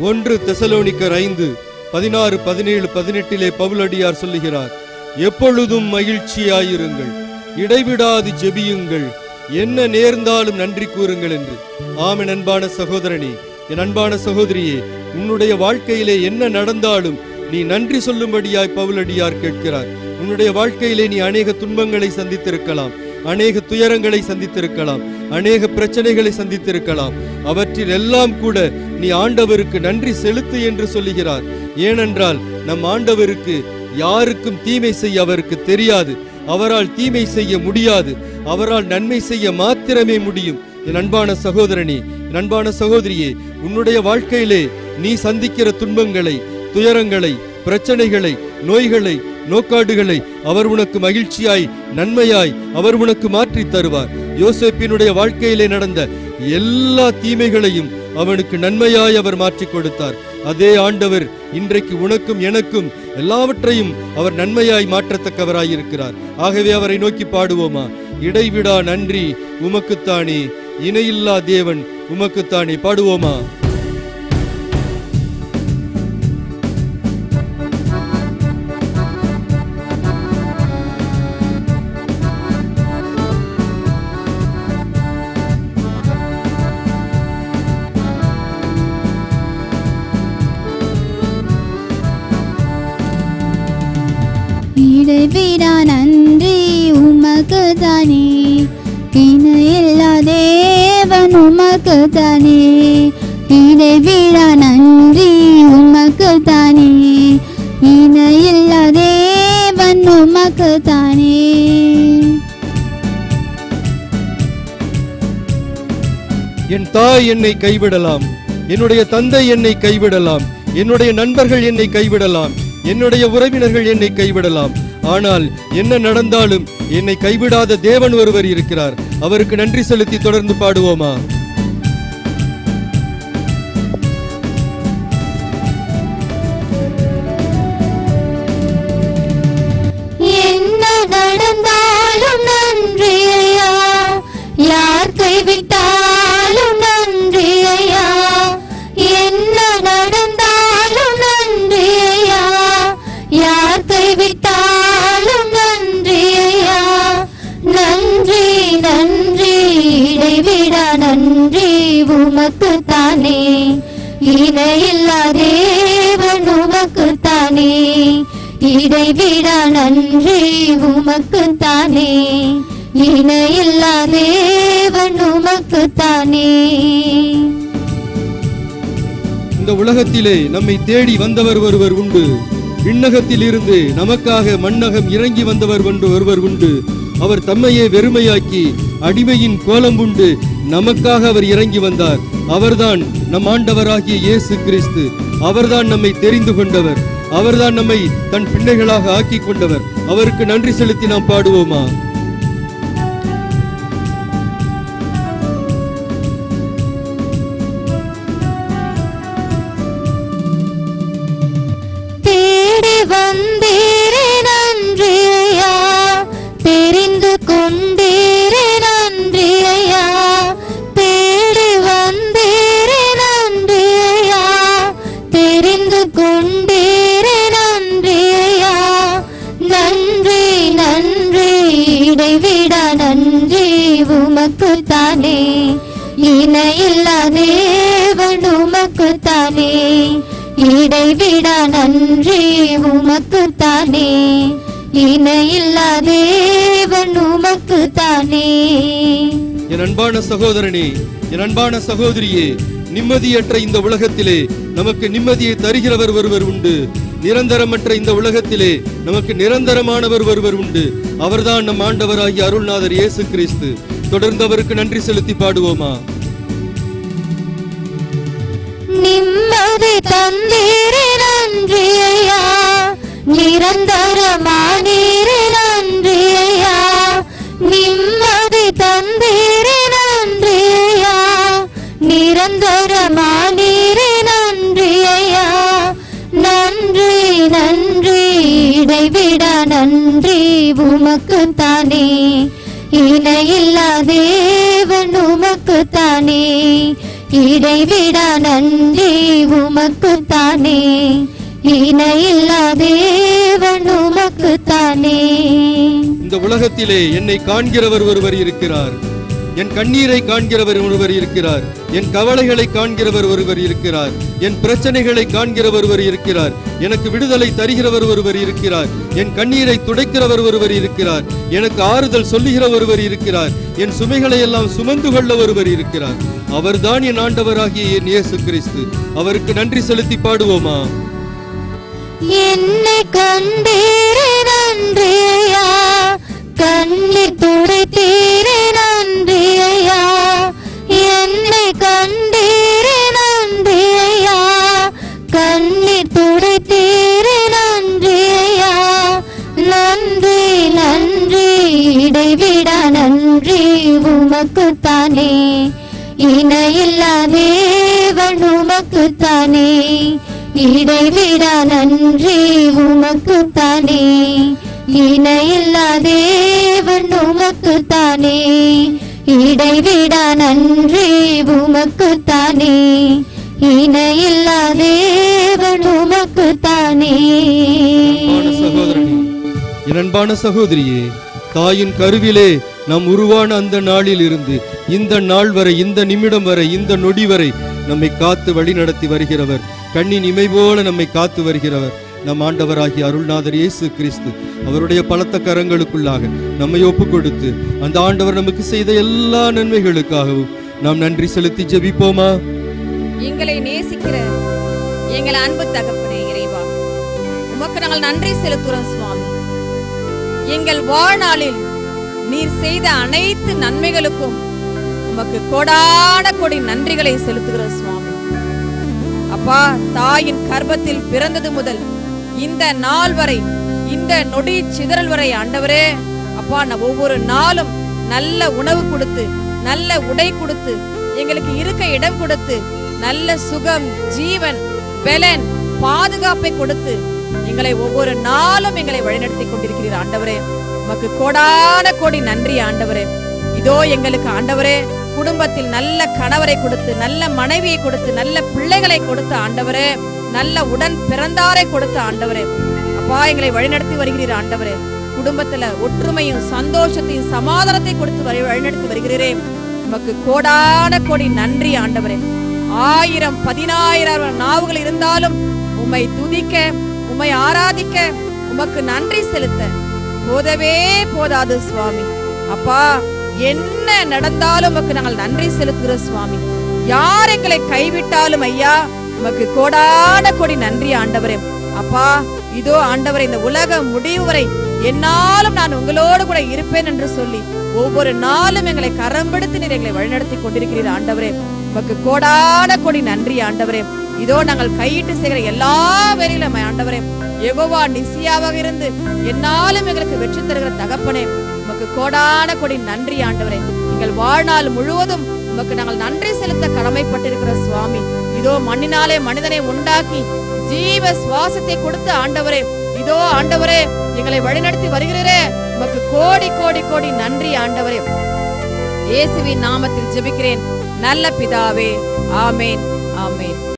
ஒன்று தெசலோனிக்கர் ஐந்து பதினாறு பதினேழு பதினெட்டிலே பவுலடியார் சொல்லுகிறார் எப்பொழுதும் மகிழ்ச்சியாயிருங்கள் இடைவிடாது ஜெபியுங்கள் என்ன நேர்ந்தாலும் நன்றி கூறுங்கள் என்று ஆமென் அன்பான சகோதரனே என் அன்பான சகோதரியே உன்னுடைய வாழ்க்கையிலே என்ன நடந்தாலும் நீ நன்றி சொல்லும்படியாய் பவுலடியார் கேட்கிறார் உன்னுடைய வாழ்க்கையிலே நீ அநேக துன்பங்களை சந்தித்திருக்கலாம் அநேக துயரங்களை சந்தித்திருக்கலாம் அநேக பிரச்சனைகளை சந்தித்திருக்கலாம் அவற்றில் எல்லாம் கூட நீ ஆண்டவருக்கு நன்றி செலுத்து என்று சொல்லுகிறார் ஏனென்றால் நம் ஆண்டவருக்கு யாருக்கும் தீமை செய்ய அவருக்கு தெரியாது அவரால் தீமை செய்ய முடியாது அவரால் நன்மை செய்ய மாத்திரமே முடியும் என் அன்பான சகோதரனே என் அன்பான சகோதரியே உன்னுடைய வாழ்க்கையிலே நீ சந்திக்கிற துன்பங்களை துயரங்களை பிரச்சனைகளை நோய்களை நோக்காடுகளை அவர் உனக்கு மகிழ்ச்சியாய் நன்மையாய் அவர் உனக்கு மாற்றித் தருவார் யோசேப்பினுடைய வாழ்க்கையிலே நடந்த எல்லா தீமைகளையும் அவனுக்கு நன்மையாய் அவர் மாற்றிக் கொடுத்தார் அதே ஆண்டவர் இன்றைக்கு உனக்கும் எனக்கும் எல்லாவற்றையும் அவர் நன்மையாய் மாற்றத்தக்கவராயிருக்கிறார் ஆகவே அவரை நோக்கி பாடுவோமா இடைவிடா நன்றி உமக்குத்தானே இணையில்லா தேவன் உமக்குத்தானே பாடுவோமா இடைவிடா நன்றி உமக்கு தானே இணையில்லா தேவன் உமக்கு தானே இடைவிடா நன்றி உமக்கு தானே இணையில்லா தேவன் உமக்கு தானே என் தாய் என்னை கைவிடலாம் என்னுடைய தந்தை என்னை கைவிடலாம் என்னுடைய நண்பர்கள் என்னை கைவிடலாம் என்னுடைய உறவினர்கள் என்னை கைவிடலாம் ஆனால் என்ன நடந்தாலும் என்னை கைவிடாத தேவன் ஒருவர் இருக்கிறார் அவருக்கு நன்றி செலுத்தி தொடர்ந்து பாடுவோமா என்ன நடந்தாலும் நன்றி ஐயா யார் கைவிட்டாலும் நன்றி ஐயா என்ன நடந்தாலும் நன்றி ஐயா யார் கைவிட்டாலும் நன்றி ஐயா நன்றி நன்றி இடைவிட நன்றி உமக்கு தானே இணையில்லா தேவன் உமக்கு தானே இடைவிட நன்றி உமக்கு தானே இணையில்லா தேவன் உமக்கு தானே இந்த உலகத்திலே நம்மை தேடி வந்தவர் ஒருவர் உண்டு விண்ணகத்தில் இருந்து நமக்காக மண்ணகம் இறங்கி வந்தவர் ஒன்று ஒருவர் உண்டு அவர் தம்மையே வெறுமையாக்கி அடிமையின் கோலம் உண்டு நமக்காக அவர் இறங்கி வந்தார் அவர்தான் நம் ஆண்டவராகிய இயேசு கிறிஸ்து அவர்தான் நம்மை தெரிந்து கொண்டவர் அவர்தான் நம்மை தன் பிள்ளைகளாக ஆக்கி கொண்டவர் அவருக்கு நன்றி செலுத்தி நாம் பாடுவோமா தேடி வந்தீரே நன்றி ஐயா தெரிந்து கொண்டீரே நன்றி ஐயா தேடி வந்தீரே நன்றி ஐயா தெரிந்து கொண்டீரே நன்றி ஐயா நன்றி நன்றி இடைவிட நன்றி உமக்கு தானே இணையில்லா தேவன் உமக்கு தானே இடைவிட நன்றி உமக்கு தானே இணையில்லா தேவன் உமக்கு தானே என் அன்பான சகோதரனே என் அன்பான சகோதரியே நிம்மதியற்ற இந்த உலகத்திலே நமக்கு நிம்மதியை தருகிறவர் ஒருவர் உண்டு நிரந்தரமற்ற இந்த உலகத்திலே நமக்கு நிரந்தரமானவர் ஒருவர் உண்டு அவர்தான் நம் ஆண்டவராகிய அருள்நாதர் இயேசு கிறிஸ்து தொடர்ந்து அவருக்கு நன்றி செலுத்தி பாடுவோமா நிம்மதி தந்தீரே நன்றி ஐயா நிரந்தரமானீரே நன்றி ஐயா நிம்மதி தந்தீரே நன்றி ஐயா நிரந்தரமானீரே நன்றி ஐயா நன்றி நன்றி இடைவிட நன்றி உமக்கு தானே இணையில்லா தேவன் உமக்கு தானே இடைவிடா நன்றி உமக்குத்தானே இணையில்லா தேவன் உமக்குத்தானே இந்த உலகத்திலே என்னை காண்கிறவர் ஒருவர் இருக்கிறார் என் கண்ணீரை காண்கிறவர் ஒருவர் இருக்கிறார் என் கவலைகளை காண்கிறவர் ஒருவர் இருக்கிறார் என் பிரச்சனைகளை காண்கிறவர் ஒருவர் இருக்கிறார் எனக்கு விடுதலை தருகிறவர் ஒருவர் இருக்கிறார் என் கண்ணீரை துடைக்கிறவர் ஒருவர் இருக்கிறார் எனக்கு ஆறுதல் சொல்லுகிற ஒருவர் இருக்கிறார் என் சுமைகளை எல்லாம் சுமந்து கொள்ள ஒருவர் இருக்கிறார் அவர்தான் என் ஆண்டவராகிய என் இயேசு கிறிஸ்து அவருக்கு நன்றி செலுத்தி பாடுவோமா என்னை கண்டீரே நன்றி ஐயா கண்ணீர் துடைத்தீரே நன்றி ஐயா என்னை கண்டீரே நன்றி ஐயா கண்ணீர் துடைத்தீரே நன்றி ஐயா நன்றி நன்றி இடைவிடா நன்றி உமக்குத்தானே இணையில்லா தேவன் உமக்குத்தானே இடைவிடா நன்றி உமக்குத்தானே இணையில்லா தேவன் உமக்குத்தானே இடைவிடா நன்றி உமக்குத்தானே இணையில்லா தேவன் உமக்குத்தானே அன்பான சகோதரனே என் அன்பான சகோதரியே தாயின் கருவிலே நாம் உருவான அந்த நாளில் இருந்து இந்த நாள் வரை இந்த நிமிடம் வரை இந்த நொடி வரை நம்மை காத்து வழி நடத்தி வருகிறவர் கண்ணின் இமை போல நம்மை காத்து வருகிறவர் நம் ஆண்டவராகிய அருள்நாதர் இயேசு கிறிஸ்து அவருடைய பலத்த கரங்களுக்குள்ளாக நம்மை ஒப்பு கொடுத்து அந்த ஆண்டவர் நமக்கு செய்த எல்லா நன்மைகளுக்காகவும் நாம் நன்றி செலுத்தி ஜெபிப்போமா எங்களை நேசிக்கிற எங்கள் அன்பு தகப்பனே இறைவா உமக்கு நாங்கள் நன்றி செலுத்துறோம் சுவாமி எங்கள் வாழ்நாளில் நீர் செய்த அனைத்து நன்மைகளுக்கும் உமக்கு கோடான கோடி நன்றிகளை செலுத்துகிறோம் சுவாமி அப்பா தாயின் கர்ப்பத்தில் பிறந்தது முதல் இந்த நாள் வரை இந்த நொடி சிதறல் வரை ஆண்டவரே அப்பா நான் ஒவ்வொரு நாளும் நல்ல உணவு கொடுத்து நல்ல உடை கொடுத்து எங்களுக்கு இருக்க இடம் கொடுத்து நல்ல சுகம் ஜீவன் பெலன் பாதுகாப்பை கொடுத்து எங்களை ஒவ்வொரு நாளும் எங்களை வழிநடத்தி கொண்டிருக்கிறீர் ஆண்டவரே உமக்கு கோடான கோடி நன்றி ஆண்டவரே இதோ எங்களுக்கு ஆண்டவரே குடும்பத்தில் நல்ல கணவரை கொடுத்து நல்ல மனைவியை கொடுத்து நல்ல பிள்ளைகளை கொடுத்த ஆண்டவரே நல்ல உடன் பிறந்தாரை கொடுத்த ஆண்டவரே அப்பா எங்களை வழிநடத்தி வருகிறீர் ஆண்டவரே குடும்பத்துல ஒற்றுமையும் சந்தோஷத்தையும் சமாதானத்தை கொடுத்து வழி- வழிநடத்தி வருகிறீரே உமக்கு கோடான கோடி நன்றி ஆண்டவரே ஆயிரம் பதினாயிரம் நாவுகள் இருந்தாலும் உம்மை துதிக்க உம்மை ஆராதிக்க உமக்கு நன்றி செலுத்த போதவே போதாது சுவாமி அப்பா என்ன நடந்தாலும் உமக்கு நாங்கள் நன்றி செலுத்துகிறோம் சுவாமி யார் எங்களை கைவிட்டாலும் ஐயா உமக்கு கோடான கோடி நன்றி ஆண்டவரே அப்பா இதோ ஆண்டவரே இந்த உலகம் முடிவு வரை என்னாலும் நான் உங்களோடு கூட இருப்பேன் என்று சொல்லி ஒவ்வொரு நாளும் எங்களை கரம் பிடித்து நீர் எங்களை வழிநடத்தி கொண்டிருக்கிறீர் ஆண்டவரே உமக்கு கோடான கோடி நன்றி ஆண்டவரே இதோ நாங்கள் கையிட்டு செய்கிற எல்லா வேலையிலும் ஆண்டவரே எகோவா நிசியாவாக இருந்து என்னாலும் எங்களுக்கு வெற்றி தருகிற தகப்பனே உமக்கு கோடான கோடி நன்றி ஆண்டவரே எங்கள் வாழ்நாள் முழுவதும் உமக்கு நாங்கள் நன்றி செலுத்த கடமைப்பட்டிருக்கிற சுவாமி இதோ மண்ணினாலே மனிதனை உண்டாக்கி ஜீவ சுவாசத்தை கொடுத்த ஆண்டவரே இதோ ஆண்டவரே எங்களை வழிநடத்தி வருகிறீரே உமக்கு கோடி கோடி கோடி நன்றி ஆண்டவரே இயேசுவின் நாமத்தில் ஜெபிக்கிறேன் நல்ல பிதாவே ஆமேன் ஆமேன்